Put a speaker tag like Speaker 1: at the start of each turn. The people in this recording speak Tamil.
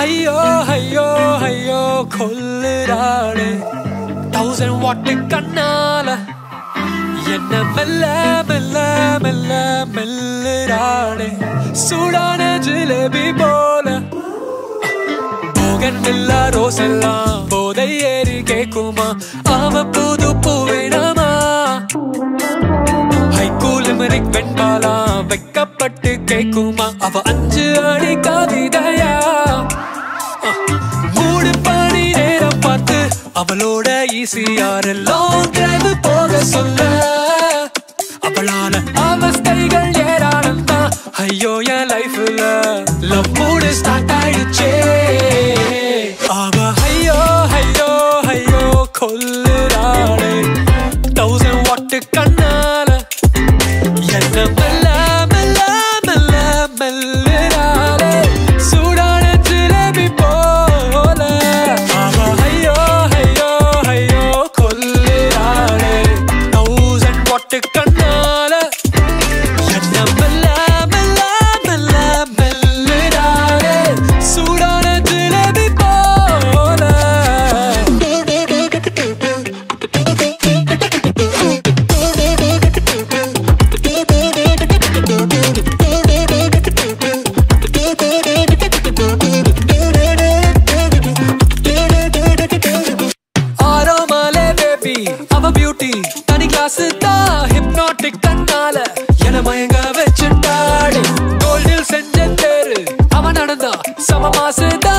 Speaker 1: ஐயோ ஐயோ ஐயோ கொல்லுறாளே தௌசண்ட் வாட்டு கண்ணால என்ன மெல்ல மெல்ல மெல்ல மெல்லுறாளே சூடான ஜிலேபி போல போகன் இல்லா ரோசெல்லாம் போதை ஏறி கேக்குமா அவ புது பூவிடமா ஹைகூல் லிமரிக் வெண்பாலா வெக்கப்பட்டு கேக்குமா அவ அஞ்சு அடி கவிதையா மூடு பணி நேரம் பார்த்து அவளோட ஈசியார் லாங் டிரைவ் போக சொல்ல அவளால அவஸ்தைகள் ஏராளம் தான் ஐயோ என் லைஃப்ல லவ் மூடு ஸ்டார்ட் ஆயிடுச்சே அவ ஐயோ ஐயோ ஐயோ கொல்லுறாளே தௌசண்ட் வாட்டு கண்ணால என்ன மெல்ல மெல்ல மெல்ல மெல்லுறாளே சூடான ஜிலேபி போல அவ ஐயோ ஐயோ ஐயோ கொல்லுறாளே தௌசண்ட் வாட்டு கண்ணால என்ன மெல்ல மெல்ல மெல்ல மெல்லுறாளே சூடான ஜிலேபி போல ஆரோமாலே பேபி அவ பியூட்டி தனி கிளாஸ் தான் ஹிப்னாட்டிக் கண்ணால என மயங்க வச்சுட்டாடு கோல்டில் செஞ்ச தேரு அவன் நடந்தா சம மாசுதான்